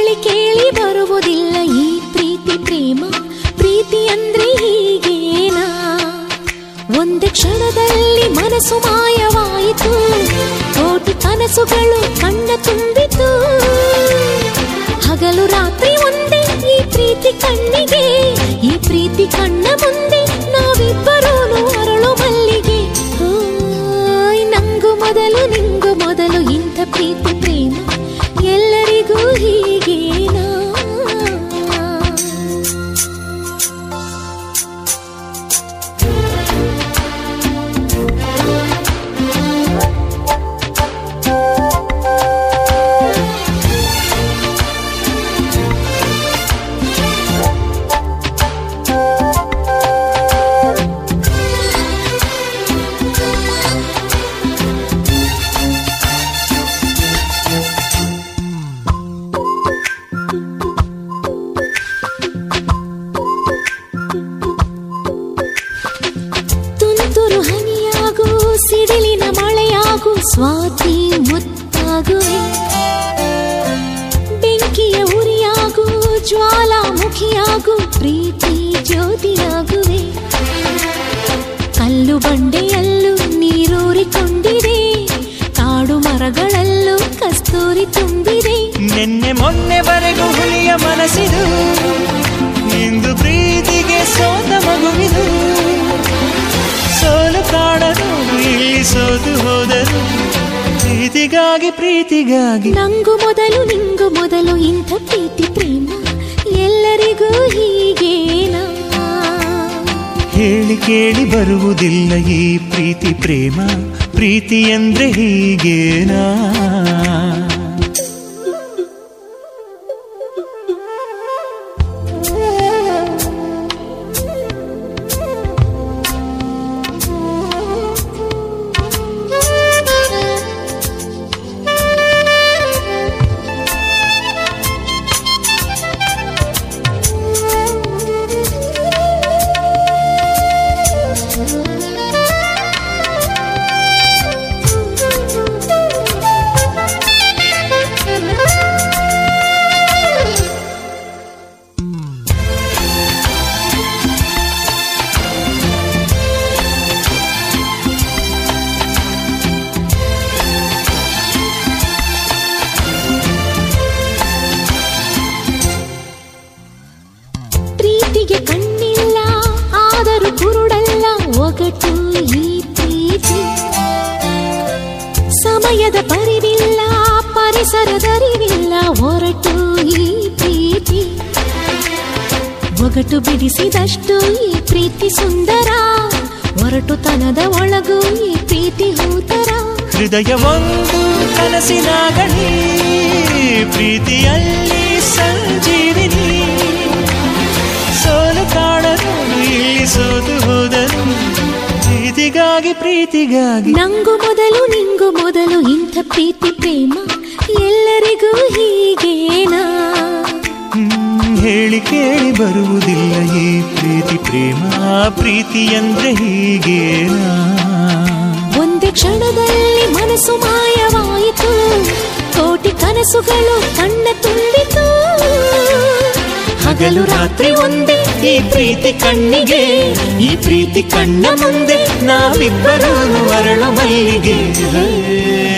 ಹೇಳಿ ಕೇಳಿ ಬರುವುದಿಲ್ಲ ಈ ಪ್ರೀತಿ ಪ್ರೇಮ ಪ್ರೀತಿ ಅಂದ್ರೆ ಹೀಗೇನಾ ಒಂದೇ ಕ್ಷಣದಲ್ಲಿ ಮನಸ್ಸು ಮಾಯವಾಯಿತು ಕೋಟಿ ಕನಸುಗಳು ಕಣ್ಣ ತುಂಬಿತು ಹಗಲು ರಾತ್ರಿ ಒಂದೇ ಈ ಪ್ರೀತಿ ಕಣ್ಣಿಗೆ ಈ ಪ್ರೀತಿ ಕಣ್ಣ ಮುಂದೆ ನಾವಿಬ್ಬರೂ ಅರಳು ಮಲ್ಲಿಗೆ ಓಯ್, ನಂಗು ಮೊದಲು ನಿಂಗು ಮೊದಲು ಇಂಥ ಪ್ರೀತಿ ಪ್ರೇಮ ಎಲ್ಲರಿಗೂ ಹೀಗೇನಾ ತುಂತುರು ಹನಿಯಾಗು ಸಿಡಿಲಿನ ಮಳೆಯಾಗು ಸ್ವಾತಿ ಮುತ್ತಾಗುವೆ ಬೆಂಕಿಯ ಉರಿಯಾಗು ಜ್ವಾಲಾಮುಖಿಯಾಗು ಪ್ರೀತಿ ಜ್ಯೋತಿಯಾಗುವೆ ಕಲ್ಲು ಬಂಡೆಯಲ್ಲೂ ನೀರೂರಿಕೊಂಡಿದೆ ಕಾಡು ಮರಗಳಲ್ಲೂ ಕಸ್ತೂರಿ ತುಂಬಿದೆ ನಿನ್ನೆ ಮೊನ್ನೆವರೆಗೂ ಹುಲಿಯ ಮನಸ್ಸಿದು ಇಂದು ಪ್ರೀತಿಗೆ ಸೋತ ಮಗುವಿದು ಸೋಲು ಕಾಣಲು ಇಲ್ಲಿ ಸೋತು ಹೋದರು ಪ್ರೀತಿಗಾಗಿ ಪ್ರೀತಿಗಾಗಿ ನಂಗು ಮೊದಲು ನಿಂಗು ಮೊದಲು ಇಂಥ ಪ್ರೀತಿ ಪ್ರೇಮ ಎಲ್ಲರಿಗೂ ಹೀಗೇನಾ ಹೇಳಿ ಕೇಳಿ ಬರುವುದಿಲ್ಲ ಈ ಪ್ರೀತಿ ಪ್ರೇಮ ಪ್ರೀತಿ ಅಂದ್ರೆ ಹೀಗೇನಾ ಪ್ರೀತಿಗೆ ಕಣ್ಣಿಲ್ಲ ಆದರೂ ಕುರುಡಲ್ಲ ಒಗಟು ಈ ಪ್ರೀತಿ ಸಮಯದ ಪರಿವಿಲ್ಲ ಪರಿಸರದರಿವಿಲ್ಲ ಹೊರಟು ಈ ಪ್ರೀತಿ ಒಗಟು ಬಿಡಿಸಿದಷ್ಟು ಈ ಪ್ರೀತಿ ಸುಂದರ ಒರಟುತನದ ಒಳಗು ಈ ಪ್ರೀತಿ ಹೂತರ ಹೃದಯ ಒಂದು ಕನಸಿನ ಗಣಿ ಪ್ರೀತಿಯಲ್ಲಿ ಸಂಜೀವಿನಿ ಸೋಲು ಕಾಣಲು ಇಲ್ಲಿ ಸೋತು ಹೋದರು ಪ್ರೀತಿಗಾಗಿ ಪ್ರೀತಿಗಾಗಿ ನಂಗು ಮೊದಲು ನಿಂಗು ಮೊದಲು ಇಂಥ ಪ್ರೀತಿ ಪ್ರೇಮ ಎಲ್ಲರಿಗೂ ಹೀಗೇನಾ ಹ್ಮ್, ಹೇಳಿ ಕೇಳಿ ಬರುವುದಿಲ್ಲ ಈ ಪ್ರೀತಿ ಪ್ರೇಮ ಪ್ರೀತಿ ಅಂದ್ರೆ ಹೀಗೇನಾ ಒಂದೇ ಕ್ಷಣದಲ್ಲಿ ಮನಸ್ಸು ಮಾಯವಾಯಿತು ಕೋಟಿ ಕನಸುಗಳು ಕಣ್ಣ ತುಂಬಿತು ಹಗಲು ರಾತ್ರಿ ಒಂದೇ ಈ ಪ್ರೀತಿ ಕಣ್ಣಿಗೆ ಈ ಪ್ರೀತಿ ಕಣ್ಣ ಮುಂದೆ ನಾವಿಬ್ಬರೂ ಅರಳು ಮಲ್ಲಿಗೆ